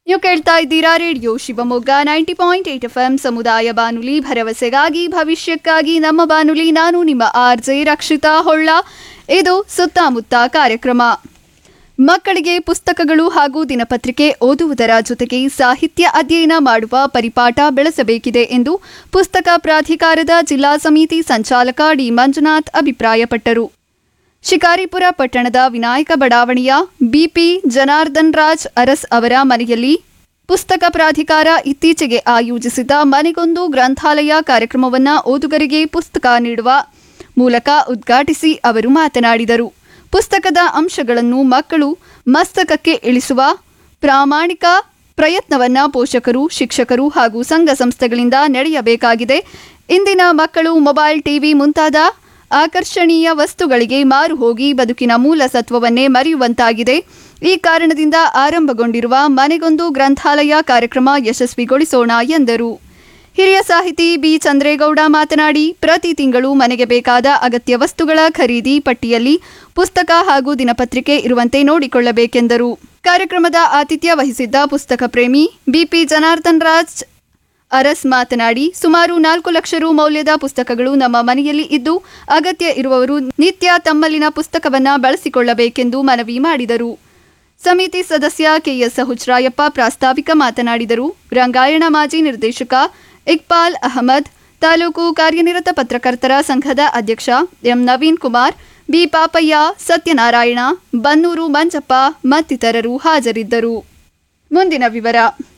ನೀವು ಕೇಳ್ತಾ ಇದ್ದೀರಾ radio Shivamogga ninety point eight F M ಸಮುದಾಯ ಬಾನುಲಿ ಭರವಸೆಗಾಗಿ ಭವಿಷ್ಯಕ್ಕಾಗಿ ನಮ್ಮ ಬಾನುಲಿ ನಾನು ನಿಮ್ಮ ಆರ್ ಜೆ ರಕ್ಷಿತಾ ಹೊಳ್ಳ ಇದು ಸುತ್ತಮುತ್ತ ಕಾರ್ಯಕ್ರಮ ಮಕ್ಕಳಿಗೆ ಪುಸ್ತಕಗಳು ಹಾಗೂ ದಿನಪತ್ರಿಕೆ ಓದುವುದರ ಜೊತೆಗೆ ಸಾಹಿತ್ಯ ಅಧ್ಯಯನ ಮಾಡುವ ಪರಿಪಾಠ ಬೆಳೆಸಬೇಕಿದೆ ಎಂದು ಪುಸ್ತಕ ಪ್ರಾಧಿಕಾರದ ಜಿಲ್ಲಾ ಸಮಿತಿ ಸಂಚಾಲಕ ಡಿ ಮಂಜುನಾಥ್ ಅಭಿಪ್ರಾಯಪಟ್ಟರು ಶಿಕಾರಿಪುರ ಪಟ್ಟಣದ ವಿನಾಯಕ ಬಡಾವಣೆಯ ಬಿಪಿ ಜನಾರ್ದನ್ ರಾಜ್ ಅರಸ್ ಅವರ ಮನೆಯಲ್ಲಿ ಪುಸ್ತಕ ಪ್ರಾಧಿಕಾರ ಇತ್ತೀಚೆಗೆ ಆಯೋಜಿಸಿದ ಮನೆಗೊಂದು ಗ್ರಂಥಾಲಯ ಕಾರ್ಯಕ್ರಮವನ್ನು ಓದುಗರಿಗೆ ಪುಸ್ತಕ ನೀಡುವ ಮೂಲಕ ಉದ್ಘಾಟಿಸಿ ಅವರು ಮಾತನಾಡಿದರು ಪುಸ್ತಕದ ಅಂಶಗಳನ್ನು ಮಕ್ಕಳು ಮಸ್ತಕಕ್ಕೆ ಇಳಿಸುವ ಪ್ರಾಮಾಣಿಕ ಪ್ರಯತ್ನವನ್ನ ಪೋಷಕರು ಶಿಕ್ಷಕರು ಹಾಗೂ ಸಂಘ ಸಂಸ್ಥೆಗಳಿಂದ ನಡೆಯಬೇಕಾಗಿದೆ ಇಂದಿನ ಮಕ್ಕಳು ಮೊಬೈಲ್ ಟಿವಿ ಮುಂತಾದ ಆಕರ್ಷಣೀಯ ವಸ್ತುಗಳಿಗೆ ಮಾರು ಹೋಗಿ ಬದುಕಿನ ಮೂಲ ಸತ್ವವನ್ನೇ ಮರೆಯುವಂತಾಗಿದೆ ಈ ಕಾರಣದಿಂದ ಆರಂಭಗೊಂಡಿರುವ ಮನೆಗೊಂದು ಗ್ರಂಥಾಲಯ ಕಾರ್ಯಕ್ರಮ ಯಶಸ್ವಿಗೊಳಿಸೋಣ ಎಂದರು ಹಿರಿಯ ಸಾಹಿತಿ ಬಿ ಚಂದ್ರೇಗೌಡ ಮಾತನಾಡಿ ಪ್ರತಿ ತಿಂಗಳು ಮನೆಗೆ ಬೇಕಾದ ಅಗತ್ಯ ವಸ್ತುಗಳ ಖರೀದಿ ಪಟ್ಟಿಯಲ್ಲಿ ಪುಸ್ತಕ ಹಾಗೂ ದಿನಪತ್ರಿಕೆ ಇರುವಂತೆ ನೋಡಿಕೊಳ್ಳಬೇಕೆಂದರು ಕಾರ್ಯಕ್ರಮದ ಆತಿಥ್ಯ ವಹಿಸಿದ್ದ ಪುಸ್ತಕ ಪ್ರೇಮಿ ಬಿಪಿ ಜನಾರ್ದನ್ ರಾಜ್ ಅರಸ್ ಮಾತನಾಡಿ ಸುಮಾರು ನಾಲ್ಕು ಲಕ್ಷ ರು ಮೌಲ್ಯದ ಪುಸ್ತಕಗಳು ನಮ್ಮ ಮನೆಯಲ್ಲಿ ಇದ್ದು ಅಗತ್ಯ ಇರುವವರು ನಿತ್ಯ ತಮ್ಮಲ್ಲಿನ ಪುಸ್ತಕವನ್ನ ಬಳಸಿಕೊಳ್ಳಬೇಕೆಂದು ಮನವಿ ಮಾಡಿದರು ಸಮಿತಿ ಸದಸ್ಯ ಕೆಎಸ್ ಹುಚ್ರಾಯಪ್ಪ ಪ್ರಾಸ್ತಾವಿಕ ಮಾತನಾಡಿದರು ರಂಗಾಯಣ ಮಾಜಿ ನಿರ್ದೇಶಕ ಇಕ್ಬಾಲ್ ಅಹಮದ್ ತಾಲೂಕು ಕಾರ್ಯನಿರತ ಪತ್ರಕರ್ತರ ಸಂಘದ ಅಧ್ಯಕ್ಷ ಎಂ ನವೀನ್ ಕುಮಾರ್ ಬಿ ಪಾಪಯ್ಯ ಸತ್ಯನಾರಾಯಣ ಬನ್ನೂರು ಮಂಜಪ್ಪ ಮತ್ತಿತರರು ಹಾಜರಿದ್ದರು ಮುಂದಿನ ವಿವರ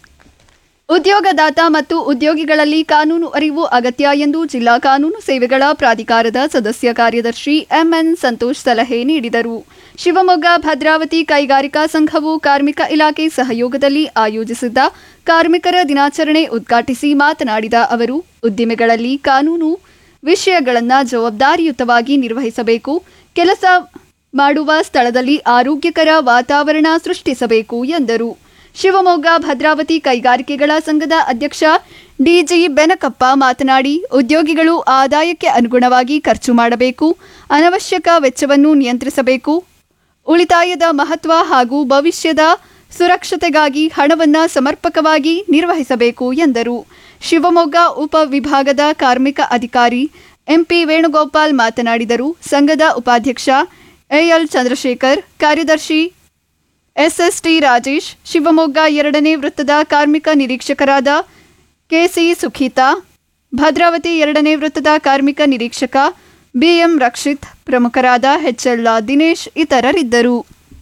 ಉದ್ಯೋಗದಾತ ಮತ್ತು ಉದ್ಯೋಗಿಗಳಲ್ಲಿ ಕಾನೂನು ಅರಿವು ಅಗತ್ಯ ಎಂದು ಜಿಲ್ಲಾ ಕಾನೂನು ಸೇವೆಗಳ ಪ್ರಾಧಿಕಾರದ ಸದಸ್ಯ ಕಾರ್ಯದರ್ಶಿ ಎಂಎನ್ ಸಂತೋಷ್ ಸಲಹೆ ನೀಡಿದರು ಶಿವಮೊಗ್ಗ ಭದ್ರಾವತಿ ಕೈಗಾರಿಕಾ ಸಂಘವು ಕಾರ್ಮಿಕ ಇಲಾಖೆ ಸಹಯೋಗದಲ್ಲಿ ಆಯೋಜಿಸಿದ್ದ ಕಾರ್ಮಿಕರ ದಿನಾಚರಣೆ ಉದ್ಘಾಟಿಸಿ ಮಾತನಾಡಿದ ಅವರು ಉದ್ದಿಮೆಗಳಲ್ಲಿ ಕಾನೂನು ವಿಷಯಗಳನ್ನು ಜವಾಬ್ದಾರಿಯುತವಾಗಿ ನಿರ್ವಹಿಸಬೇಕು ಕೆಲಸ ಮಾಡುವ ಸ್ಥಳದಲ್ಲಿ ಆರೋಗ್ಯಕರ ವಾತಾವರಣ ಸೃಷ್ಟಿಸಬೇಕು ಎಂದರು ಶಿವಮೊಗ್ಗ ಭದ್ರಾವತಿ ಕೈಗಾರಿಕೆಗಳ ಸಂಘದ ಅಧ್ಯಕ್ಷ ಡಿಜಿ ಬೆನಕಪ್ಪ ಮಾತನಾಡಿ ಉದ್ಯೋಗಿಗಳು ಆದಾಯಕ್ಕೆ ಅನುಗುಣವಾಗಿ ಖರ್ಚು ಮಾಡಬೇಕು ಅನವಶ್ಯಕ ವೆಚ್ಚವನ್ನು ನಿಯಂತ್ರಿಸಬೇಕು ಉಳಿತಾಯದ ಮಹತ್ವ ಹಾಗೂ ಭವಿಷ್ಯದ ಸುರಕ್ಷತೆಗಾಗಿ ಹಣವನ್ನು ಸಮರ್ಪಕವಾಗಿ ನಿರ್ವಹಿಸಬೇಕು ಎಂದರು ಶಿವಮೊಗ್ಗ ಉಪವಿಭಾಗದ ಕಾರ್ಮಿಕ ಅಧಿಕಾರಿ ಎಂಪಿ ವೇಣುಗೋಪಾಲ್ ಮಾತನಾಡಿದರು ಸಂಘದ ಉಪಾಧ್ಯಕ್ಷ ಎಎಲ್ ಚಂದ್ರಶೇಖರ್ ಕಾರ್ಯದರ್ಶಿ ಎಸ್ಎಸ್ಟಿ ರಾಜೇಶ್ ಶಿವಮೊಗ್ಗ ಎರಡನೇ ವೃತ್ತದ ಕಾರ್ಮಿಕ ನಿರೀಕ್ಷಕರಾದ ಕೆಸಿ ಸುಖೀತಾ ಭದ್ರಾವತಿ ಎರಡನೇ ವೃತ್ತದ ಕಾರ್ಮಿಕ ನಿರೀಕ್ಷಕ ಬಿಎಂ ರಕ್ಷಿತ್ ಪ್ರಮುಖರಾದ ಎಚ್ಎಲ್ ದಿನೇಶ್ ಇತರರಿದ್ದರು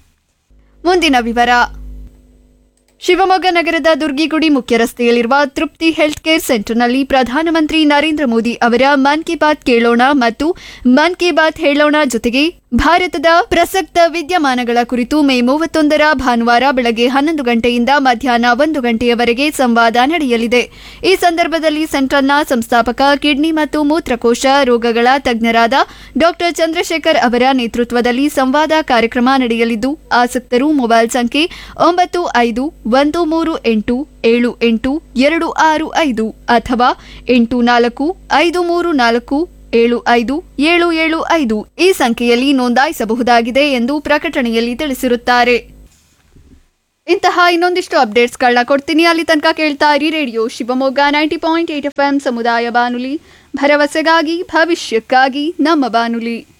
ಮುಂದಿನ ವಿವರ ಶಿವಮೊಗ್ಗ ನಗರದ ದುರ್ಗಿಗುಡಿ ಮುಖ್ಯ ರಸ್ತೆಯಲ್ಲಿರುವ ತೃಪ್ತಿ ಹೆಲ್ತ್ ಕೇರ್ ಸೆಂಟರ್ನಲ್ಲಿ ಪ್ರಧಾನಮಂತ್ರಿ ನರೇಂದ್ರ ಮೋದಿ ಅವರ ಮನ್ ಕಿ ಬಾತ್ ಕೇಳೋಣ ಮತ್ತು ಮನ್ ಕಿ ಬಾತ್ ಹೇಳೋಣ ಜೊತೆಗೆ ಭಾರತದ ಪ್ರಸಕ್ತ ವಿದ್ಯಮಾನಗಳ ಕುರಿತು ಮೇ ಮೂವತ್ತೊಂದರ ಭಾನುವಾರ ಬೆಳಗ್ಗೆ ಹನ್ನೊಂದು ಗಂಟೆಯಿಂದ ಮಧ್ಯಾಹ್ನ ಒಂದು ಗಂಟೆಯವರೆಗೆ ಸಂವಾದ ನಡೆಯಲಿದೆ ಈ ಸಂದರ್ಭದಲ್ಲಿ ಸೆಂಟ್ರಲ್ನ ಸಂಸ್ಥಾಪಕ ಕಿಡ್ನಿ ಮತ್ತು ಮೂತ್ರಕೋಶ ರೋಗಗಳ ತಜ್ಞರಾದ ಡಾಕ್ಟರ್ ಚಂದ್ರಶೇಖರ್ ಅವರ ನೇತೃತ್ವದಲ್ಲಿ ಸಂವಾದ ಕಾರ್ಯಕ್ರಮ ನಡೆಯಲಿದ್ದು ಆಸಕ್ತರು ಮೊಬೈಲ್ ಸಂಖ್ಯೆ ಒಂಬತ್ತು ಐದು ಒಂದು ಮೂರು ಎಂಟು ಏಳು ಎಂಟು ಎರಡು ಆರು ಐದು ಅಥವಾ ಎಂಟು ನಾಲ್ಕು ಐದು ಮೂರು ನಾಲ್ಕು ಏಳು ಐದು ಏಳು ಏಳು ಐದು ಈ ಸಂಖ್ಯೆಯಲ್ಲಿ ನೋಂದಾಯಿಸಬಹುದಾಗಿದೆ ಎಂದು ಪ್ರಕಟಣೆಯಲ್ಲಿ ತಿಳಿಸಿರುತ್ತಾರೆ ಇಂತಹ ಇನ್ನೊಂದಿಷ್ಟು ಅಪ್ಡೇಟ್ಸ್ಗಳನ್ನ ಕೊಡ್ತೀನಿ ಅಲ್ಲಿ ತನಕ ಕೇಳ್ತಾ ಇರಿ radio Shivamogga ninety point eight F M ಸಮುದಾಯ ಬಾನುಲಿ ಭರವಸೆಗಾಗಿ ಭವಿಷ್ಯಕ್ಕಾಗಿ ನಮ್ಮ ಬಾನುಲಿ